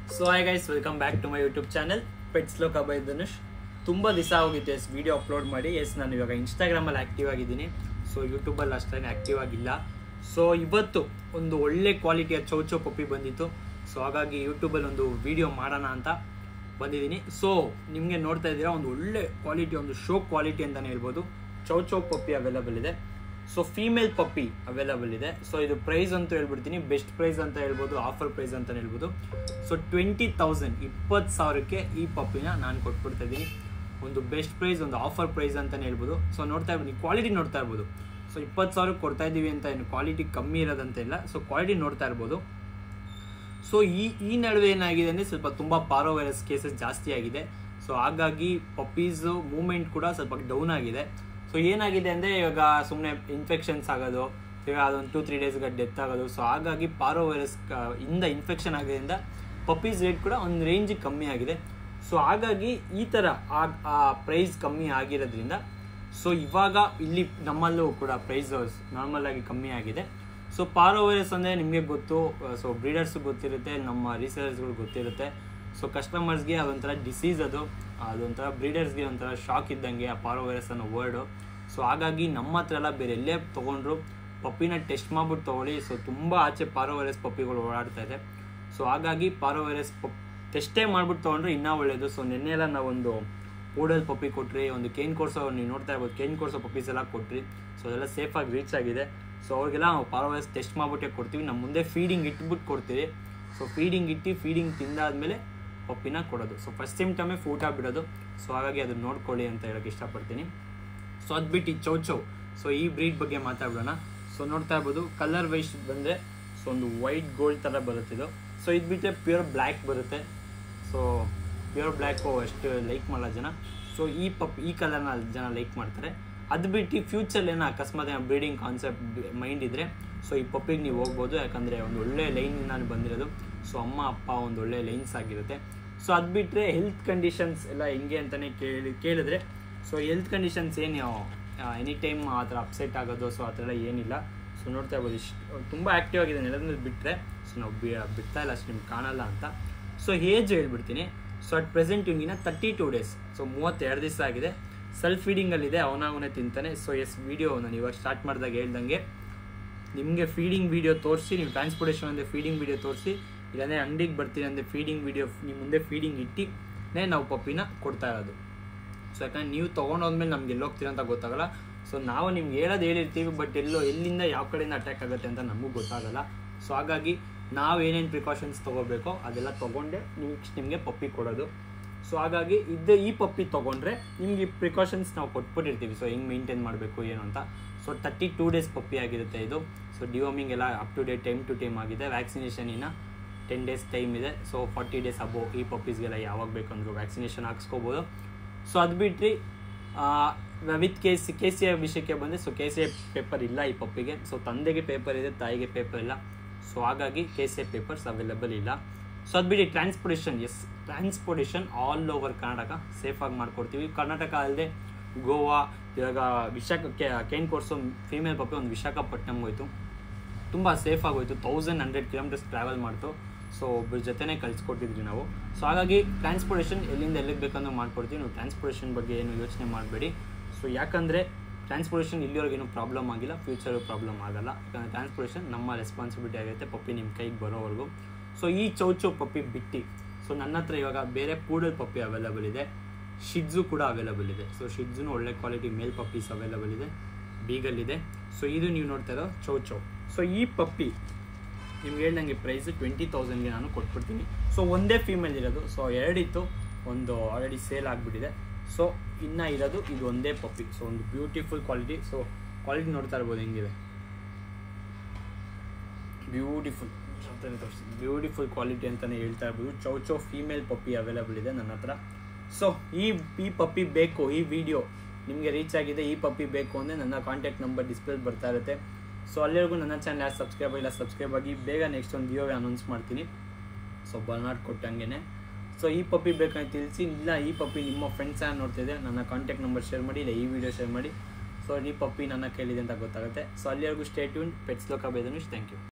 so hi guys welcome back to my YouTube channel pets ಲೋಕ by Dhanush ತುಂಬ ದಿವಸ ಹೋಗಿತ್ತು ಎಸ್ ವಿಡಿಯೋ ಅಪ್ಲೋಡ್ ಮಾಡಿ ಎಸ್ ನಾನು ಇವಾಗ ಇನ್ಸ್ಟಾಗ್ರಾಮಲ್ಲಿ ಆ್ಯಕ್ಟಿವ್ ಆಗಿದ್ದೀನಿ ಸೊ ಯೂಟ್ಯೂಬಲ್ಲಿ ಅಷ್ಟೇ ಆ್ಯಕ್ಟಿವ್ ಆಗಿಲ್ಲ ಸೊ ಇವತ್ತು ಒಂದು ಒಳ್ಳೆ ಕ್ವಾಲಿಟಿಯ ಚೌಚೋ ಪಪ್ಪಿ ಬಂದಿತ್ತು ಸೊ ಹಾಗಾಗಿ ಯೂಟ್ಯೂಬಲ್ಲಿ ಒಂದು ವಿಡಿಯೋ ಮಾಡೋಣ ಅಂತ ಬಂದಿದ್ದೀನಿ ಸೊ ನಿಮಗೆ ನೋಡ್ತಾ ಇದ್ದೀರಾ ಒಂದು ಒಳ್ಳೆ ಕ್ವಾಲಿಟಿ ಒಂದು ಶೋ ಕ್ವಾಲಿಟಿ ಅಂತಲೇ ಹೇಳ್ಬೋದು ಚೌಚೋ ಪಪ್ಪಿ ಅವೈಲಬಲ್ ಇದೆ ಸೊ ಫೀಮೇಲ್ ಪಪ್ಪಿ ಅವೈಲಬಲ್ ಇದೆ ಸೊ ಇದು ಪ್ರೈಸ್ ಅಂತ ಹೇಳ್ಬಿಡ್ತೀನಿ ಬೆಸ್ಟ್ ಪ್ರೈಸ್ ಅಂತ ಹೇಳ್ಬೋದು ಆಫರ್ ಪ್ರೈಸ್ ಅಂತ ಹೇಳ್ಬೋದು ಸೊ ಟ್ವೆಂಟಿ ತೌಸಂಡ್ ಇಪ್ಪತ್ತು ಸಾವಿರಕ್ಕೆ ಈ ಪಪ್ಪಿನ ನಾನು ಕೊಟ್ಬಿಡ್ತಾ ಇದ್ದೀನಿ ಒಂದು ಬೆಸ್ಟ್ ಪ್ರೈಸ್ ಒಂದು ಆಫರ್ ಪ್ರೈಸ್ ಅಂತಲೇ ಹೇಳ್ಬೋದು ಸೊ ನೋಡ್ತಾ ಇರ್ಬೋದು ಕ್ವಾಲಿಟಿ ನೋಡ್ತಾ ಇರ್ಬೋದು ಸೊ ಇಪ್ಪತ್ತು ಸಾವಿರಕ್ಕೆ ಕೊಡ್ತಾ ಇದ್ದೀವಿ ಅಂತ ಏನು ಕ್ವಾಲಿಟಿ ಕಮ್ಮಿ ಇರೋದಂತ ಇಲ್ಲ ಸೊ ಕ್ವಾಲಿಟಿ ನೋಡ್ತಾ ಇರ್ಬೋದು ಸೊ ಈ ಈ ನಡುವೆ ಏನಾಗಿದೆ ಅಂದರೆ ಸ್ವಲ್ಪ ತುಂಬ ಪಾರೋ ವೈರಸ್ ಕೇಸಸ್ ಜಾಸ್ತಿ ಆಗಿದೆ ಸೊ ಹಾಗಾಗಿ ಪಪ್ಪೀಸು ಮೂಮೆಂಟ್ ಕೂಡ ಸ್ವಲ್ಪ ಡೌನ್ ಆಗಿದೆ ಸೊ ಏನಾಗಿದೆ ಅಂದರೆ ಇವಾಗ ಸುಮ್ಮನೆ ಇನ್ಫೆಕ್ಷನ್ಸ್ ಆಗೋದು ಇವಾಗ ಅದೊಂದು ಟೂ ತ್ರೀ ಡೇಸ್ಗೆ ಡೆತ್ ಆಗೋದು ಸೊ ಹಾಗಾಗಿ ಪಾರೋ ವೈರಸ್ ಇಂದ ಇನ್ಫೆಕ್ಷನ್ ಆಗೋದ್ರಿಂದ ಪಪ್ಪೀಸ್ ರೇಟ್ ಕೂಡ ಒಂದು ರೇಂಜಿಗೆ ಕಮ್ಮಿ ಆಗಿದೆ ಸೊ ಹಾಗಾಗಿ ಈ ಥರ ಆ ಪ್ರೈಸ್ ಕಮ್ಮಿ ಆಗಿರೋದ್ರಿಂದ ಸೊ ಇವಾಗ ಇಲ್ಲಿ ನಮ್ಮಲ್ಲೂ ಕೂಡ ಪ್ರೈಸ್ ನಾರ್ಮಲ್ ಆಗಿ ಕಮ್ಮಿ ಆಗಿದೆ ಸೊ ಪಾರೋ ವೈರಸ್ ಅಂದರೆ ನಿಮಗೆ ಗೊತ್ತು ಸೊ ಬ್ರೀಡರ್ಸ್ ಗೊತ್ತಿರುತ್ತೆ ನಮ್ಮ ರೀಸೇಲರ್ಸ್ಗಳು ಗೊತ್ತಿರುತ್ತೆ ಸೊ ಕಸ್ಟಮರ್ಸ್ಗೆ ಅದೊಂಥರ ಡಿಸೀಸ್ ಅದು ಅದೊಂಥರ ಬ್ರೀಡರ್ಸ್ಗೆ ಒಂಥರ ಶಾಕ್ ಇದ್ದಂಗೆ ಆ ಪಾರೋ ವೈರಸ್ ಅನ್ನೋ ವರ್ಡು ಸೊ ಹಾಗಾಗಿ ನಮ್ಮ ಹತ್ರ ಎಲ್ಲ ಬೇರೆ ಎಲ್ಲೇ ತೊಗೊಂಡ್ರು ಪಪ್ಪಿನ ಟೆಸ್ಟ್ ಮಾಡ್ಬಿಟ್ಟು ತೊಗೊಳ್ಳಿ ಸೊ ತುಂಬ ಆಚೆ ಪಾರೋ ವೈರಸ್ ಪಪ್ಪಿಗಳು ಓಡಾಡ್ತಾ ಇದೆ ಸೊ ಹಾಗಾಗಿ ಪಾರೋ ವೈರಸ್ ಪಪ್ ಟೆಸ್ಟೇ ಮಾಡ್ಬಿಟ್ಟು ತೊಗೊಂಡ್ರೆ ಇನ್ನೂ ಒಳ್ಳೆಯದು ಸೊ ನಿನ್ನೆ ಎಲ್ಲ ನಾವೊಂದು ಪೂಡಲ್ ಪಪ್ಪಿ ಕೊಟ್ರಿ ಒಂದು ಕೇನ್ ಕೋರ್ಸೋ ನೀವು ನೋಡ್ತಾ ಇರ್ಬೋದು ಕೇನ್ ಕೋರ್ಸೋ ಪಪ್ಪೀಸ್ ಎಲ್ಲ ಕೊಟ್ರಿ ಸೊ ಅದೆಲ್ಲ ಸೇಫಾಗಿ ರೀಚ್ ಆಗಿದೆ ಸೊ ಅವ್ರಿಗೆಲ್ಲ ನಾವು ಪಾರವೈಸ್ ಟೆಸ್ಟ್ ಮಾಡ್ಬಿಟ್ಟೆ ಕೊಡ್ತೀವಿ ನಮ್ಮ ಮುಂದೆ ಫೀಡಿಂಗ್ ಇಟ್ಬಿಟ್ಟು ಕೊಡ್ತೀವಿ ಸೊ ಫೀಡಿಂಗ್ ಇಟ್ಟು ಫೀಡಿಂಗ್ ತಿಂದಾದ್ಮೇಲೆ ಪಪ್ಪಿನ ಕೊಡೋದು ಸೊ ಫಸ್ಟ್ ಸಿಮ್ಟಮೇ ಊಟ ಬಿಡೋದು ಸೊ ಹಾಗಾಗಿ ಅದನ್ನ ನೋಡ್ಕೊಳ್ಳಿ ಅಂತ ಹೇಳಕ್ಕೆ ಇಷ್ಟಪಡ್ತೀನಿ ಸೊ ಅದು ಬಿಟ್ಟು ಈ ಚೌ ಚೌ ಸೊ ಈ ಬ್ರೀಡ್ ಬಗ್ಗೆ ಮಾತಾಡೋಣ ಸೊ ನೋಡ್ತಾ ಇರ್ಬೋದು ಕಲರ್ ವೈಸ್ ಬಂದರೆ ಸೊ ಒಂದು ವೈಟ್ ಗೋಲ್ಡ್ ಥರ ಬರುತ್ತೆ ಇದು ಸೊ ಇದು ಬಿಟ್ಟರೆ ಪ್ಯೂರ್ ಬ್ಲ್ಯಾಕ್ ಬರುತ್ತೆ ಸೊ ಪ್ಯೂರ್ ಬ್ಲ್ಯಾಕು ಅಷ್ಟು ಲೈಕ್ ಮಾಡಲ್ಲ ಜನ ಸೊ ಈ ಪಪ್ ಈ ಕಲರ್ನ ಜನ ಲೈಕ್ ಮಾಡ್ತಾರೆ ಅದು ಬಿಟ್ಟು ಫ್ಯೂಚರ್ ಏನೋ ಅಕಸ್ಮಾತ್ ಏನೋ ಬ್ರೀಡಿಂಗ್ ಕಾನ್ಸೆಪ್ಟ್ ಮೈಂಡ್ ಇದ್ದರೆ ಸೊ ಈ ಪಪ್ಪಿಗೆ ನೀವು ಹೋಗ್ಬೋದು ಯಾಕಂದರೆ ಒಂದು ಒಳ್ಳೆ ಲೈನಿಂದ ಬಂದಿರೋದು ಸೊ ಅಮ್ಮ ಅಪ್ಪ ಒಂದು ಒಳ್ಳೆ ಲೈನ್ಸ್ ಆಗಿರುತ್ತೆ ಸೊ ಅದು ಬಿಟ್ಟರೆ ಹೆಲ್ತ್ ಕಂಡೀಷನ್ಸ್ ಎಲ್ಲ ಹೆಂಗೆ ಅಂತಲೇ ಕೇಳಿ ಕೇಳಿದ್ರೆ ಸೊ ಹೆಲ್ತ್ ಕಂಡೀಷನ್ಸ್ ಏನು ಎನಿ ಟೈಮ್ ಆ ಥರ ಅಪ್ಸೆಟ್ ಆಗೋದು ಸೊ ಆ ಥರ ಎಲ್ಲ ಏನಿಲ್ಲ ಸೊ ನೋಡ್ತಾ ಇರ್ಬೋದು ಇಷ್ಟು ತುಂಬ ಆ್ಯಕ್ಟಿವ್ ಆಗಿದೆ ನೆಲದ ಮೇಲೆ ಬಿಟ್ಟರೆ ಸೊ ನಾವು ಬಿ ಬಿಡ್ತಾ ಇಲ್ಲ ಅಷ್ಟು ನಿಮ್ಗೆ ಕಾಣಲ್ಲ ಅಂತ ಸೊ ಏಜ್ ಹೇಳ್ಬಿಡ್ತೀನಿ ಸೊ ಅಟ್ ಪ್ರೆಸೆಂಟ್ ಇವ್ನಿಗಿನ ತರ್ಟಿ ಟೂ ಡೇಸ್ ಸೊ ಮೂವತ್ತೆರಡು ದಿವಸ ಆಗಿದೆ ಸೆಲ್ಫ್ ಫೀಡಿಂಗಲ್ಲಿದೆ ಅವನಾಗವನೇ ತಿಂತಾನೆ ಸೊ ಎಸ್ ವಿಡಿಯೋ ನಾನು ಇವಾಗ ಸ್ಟಾರ್ಟ್ ಮಾಡಿದಾಗ ಹೇಳ್ದಂಗೆ ನಿಮಗೆ ಫೀಡಿಂಗ್ ವಿಡಿಯೋ ತೋರಿಸಿ ನೀವು ಟ್ರಾನ್ಸ್ಪೋರ್ಟೇಷನ್ ಅಂದರೆ ಫೀಡಿಂಗ್ ವಿಡಿಯೋ ತೋರಿಸಿ ಇಲ್ಲಾಂದರೆ ಅಂಗಡಿಗೆ ಬರ್ತೀನಿ ಅಂದರೆ ಫೀಡಿಂಗ್ ವಿಡಿಯೋ ನಿಮ್ಮ ಮುಂದೆ ಫೀಡಿಂಗ್ ಇಟ್ಟಿನೇ ನಾವು ಪಪ್ಪಿನ ಕೊಡ್ತಾ ಇರೋದು ಸೊ ಯಾಕಂದ್ರೆ ನೀವು ತೊಗೊಂಡೋದ್ಮೇಲೆ ನಮ್ಗೆ ಎಲ್ಲಿ ಹೋಗ್ತೀರ ಅಂತ ಗೊತ್ತಾಗಲ್ಲ ಸೊ ನಾವು ನಿಮ್ಗೆ ಹೇಳೋದು ಹೇಳಿರ್ತೀವಿ ಬಟ್ ಎಲ್ಲೋ ಎಲ್ಲಿಂದ ಯಾವ ಕಡೆಯಿಂದ ಅಟ್ಯಾಕ್ ಆಗುತ್ತೆ ಅಂತ ನಮಗೂ ಗೊತ್ತಾಗಲ್ಲ ಸೊ ಹಾಗಾಗಿ ನಾವು ಏನೇನು ಪ್ರಿಕಾಷನ್ಸ್ ತೊಗೋಬೇಕೋ ಅದೆಲ್ಲ ತೊಗೊಂಡೆ ನೆಕ್ಸ್ಟ್ ನಿಮಗೆ ಪಪ್ಪಿ ಕೊಡೋದು ಸೊ ಹಾಗಾಗಿ ಇದು ಈ ಪಪ್ಪಿ ತೊಗೊಂಡ್ರೆ ನಿಮ್ಗೆ ಈ ಪ್ರಿಕಾಷನ್ಸ್ ನಾವು ಕೊಟ್ಬಿಟ್ಟಿರ್ತೀವಿ ಸೊ ಹೆಂಗೆ ಮೇಂಟೈನ್ ಮಾಡಬೇಕು ಏನು ಅಂತ so thirty two days puppy ಆಗಿರುತ್ತೆ ಇದು ಸೊ ಡಿವೋಮಿಂಗ್ ಎಲ್ಲ up to date time to time ಆಗಿದೆ ವ್ಯಾಕ್ಸಿನೇಷನ್ ಇನ್ನು ಟೆನ್ ಡೇಸ್ ಟೈಮ್ ಇದೆ ಸೊ ಫಾರ್ಟಿ ಡೇಸ್ ಅಬೋ ಈ ಪಪ್ಪೀಸ್ಗೆಲ್ಲ ಯಾವಾಗ ಬೇಕಂದ್ರು ವ್ಯಾಕ್ಸಿನೇಷನ್ ಹಾಕ್ಸ್ಕೋಬೋದು ಸೊ ಅದು ಬಿಟ್ಟರೆ with K C K C A ವಿಷಯಕ್ಕೆ ಬಂದರೆ so K C A paper ಇಲ್ಲ ಈ ಪಪ್ಪಿಗೆ ಸೊ ತಂದೆಗೆ ಪೇಪರ್ ಇದೆ ತಾಯಿಗೆ ಪೇಪರ್ ಇಲ್ಲ ಸೊ ಹಾಗಾಗಿ K C A papers available ಇಲ್ಲ ಸೊ ಅದು ಬಿಡಿ transportation yes transportation all over Karnataka ಸೇಫಾಗಿ ಮಾಡಿಕೊಡ್ತೀವಿ ಕರ್ನಾಟಕ ಅಲ್ಲದೆ ಗೋವಾ ಇವಾಗ Visakha cane corso female puppy ಒಂದು ವಿಶಾಖಪಟ್ಟಣಮ್ಗೆ ಹೋಯ್ತು ತುಂಬ ಸೇಫ್ ಆಗೋಯ್ತು ತೌಸಂಡ್ ಹಂಡ್ರೆಡ್ ಕಿಲೋಮೀಟರ್ಸ್ ಟ್ರಾವೆಲ್ ಮಾಡ್ತು ಸೊ ಒಬ್ಬರ ಜೊತೆನೇ ಕಳಿಸ್ಕೊಟ್ಟಿದ್ವಿ ನಾವು ಸೊ ಹಾಗಾಗಿ ಟ್ರಾನ್ಸ್ಪೋರ್ಟೇಷನ್ ಎಲ್ಲಿಂದ ಎಲ್ಲಿಗೆ ಬೇಕಂದ್ರೆ ಮಾಡ್ಕೊಡ್ತೀವಿ ನೀವು ಟ್ರಾನ್ಸ್ಪೋರ್ಟೇಷನ್ ಬಗ್ಗೆ ಏನು ಯೋಚನೆ ಮಾಡಬೇಡಿ ಸೊ ಯಾಕಂದರೆ ಟ್ರಾನ್ಸ್ಪೋರ್ಟೇಷನ್ ಇಲ್ಲಿವರೆಗೆ ಏನೂ ಪ್ರಾಬ್ಲಮ್ ಆಗಿಲ್ಲ ಫ್ಯೂಚರು ಪ್ರಾಬ್ಲಮ್ ಆಗಲ್ಲ ಯಾಕಂದರೆ ಟ್ರಾನ್ಸ್ಪೋರ್ಟೇಷನ್ ನಮ್ಮ ರೆಸ್ಪಾನ್ಸಿಬಿಲಿಟಿ ಆಗುತ್ತೆ ಪಪ್ಪಿ ನಿಮ್ಮ ಕೈಗೆ ಬರೋವರೆಗೂ ಸೊ ಈ ಚೌಚೌ ಪಪ್ಪಿ ಬಿಟ್ಟು ಸೊ ನನ್ನ ಹತ್ರ ಇವಾಗ ಬೇರೆ ಪೂಡಲ್ ಪಪ್ಪಿ ಅವೈಲೇಬಲ್ ಇದೆ ಶಿಡ್ಜು ಕೂಡ ಅವೈಲೇಬಲ್ ಇದೆ ಸೊ ಶಿಡ್ಜುನು ಒಳ್ಳೆ ಕ್ವಾಲಿಟಿ ಮೇಲ್ ಪಪ್ಪೀಸ್ ಅವೈಲೇಬಲ್ ಇದೆ ಬೀಗಲ್ ಇದೆ ಸೊ ಇದು ನೀವು ನೋಡ್ತಾ ಇರೋ ಚೌ ಚೌ ಸೊ ಈ ಪಪ್ಪಿ ನಿಮ್ಗೆ ಹೇಳ್ದಂಗೆ ಪ್ರೈಸ್ ಟ್ವೆಂಟಿ ತೌಸಂಡ್ಗೆ ನಾನು ಕೊಟ್ಬಿಡ್ತೀನಿ ಸೊ ಒಂದೇ ಫೀಮೇಲ್ ಇರೋದು ಸೊ ಎರಡಿತ್ತು ಒಂದು ಆಲ್ರೆಡಿ ಸೇಲ್ ಆಗಿಬಿಟ್ಟಿದೆ ಸೊ ಇನ್ನು ಇರೋದು ಇದು ಒಂದೇ ಪಪ್ಪಿ ಸೊ ಒಂದು ಬ್ಯೂಟಿಫುಲ್ ಕ್ವಾಲಿಟಿ ಸೊ ಕ್ವಾಲಿಟಿ ನೋಡ್ತಾ ಇರ್ಬೋದು ಹೆಂಗಿದೆ ಬ್ಯೂಟಿಫುಲ್ ತೋರಿಸ್ತೀನಿ ಬ್ಯೂಟಿಫುಲ್ ಕ್ವಾಲಿಟಿ ಅಂತಲೇ ಹೇಳ್ತಾ ಇರ್ಬೋದು ಚೌ ಚೌ ಫೀಮೇಲ್ ಪಪ್ಪಿ ಅವೈಲೇಬಲ್ ಇದೆ ನನ್ನ ಹತ್ರ ಸೊ ಈ ಈ ಪಪ್ಪಿ ಬೇಕು ಈ ವಿಡಿಯೋ ನಿಮಗೆ ರೀಚ್ ಆಗಿದೆ ಈ ಪಪ್ಪಿ ಬೇಕು ಅಂದರೆ ನನ್ನ ಕಾಂಟ್ಯಾಕ್ಟ್ ನಂಬರ್ ಡಿಸ್ಪ್ಲೇ ಬರ್ತಾ ಇರುತ್ತೆ ಸೊ ಅಲ್ಲಿವರೆಗೂ ನನ್ನ ಚಾನಲ್ ಯಾರು ಸಬ್ಸ್ಕ್ರೈಬ್ ಆಗಿಲ್ಲ ಸಬ್ಸ್ಕ್ರೈಬ್ ಆಗಿ ಬೇಗ ನೆಕ್ಸ್ಟ್ ಒಂದು ವಿಡಿಯೋ ಅನೌನ್ಸ್ ಮಾಡ್ತೀನಿ ಸೊ ಬರ್ನಾಡ್ ಕೊಟ್ಟಂಗೆ ಸೊ ಈ ಪಪ್ಪಿ ಬೇಕಂತ ತಿಳಿಸಿ ಇಲ್ಲ ಈ ಪಪ್ಪಿ ನಿಮ್ಮ ಫ್ರೆಂಡ್ಸ್ ಯಾರು ನೋಡ್ತಿದೆ ನನ್ನ ಕಾಂಟ್ಯಾಕ್ಟ್ ನಂಬರ್ ಶೇರ್ ಮಾಡಿ ಇಲ್ಲ ಈ ವಿಡಿಯೋ ಶೇರ್ ಮಾಡಿ ಸೊ ಈ ಪಪ್ಪಿ ನನ್ನ ಕೇಳಿದೆ ಅಂತ ಗೊತ್ತಾಗುತ್ತೆ ಸೊ ಅಲ್ಲಿವರೆಗೂ ಸ್ಟೇಟ್ಯೂನ್ ಪೆಟ್ಸ್ ಲೋಕ ಬೇದನುಷ್ ಥ್ಯಾಂಕ್ ಯು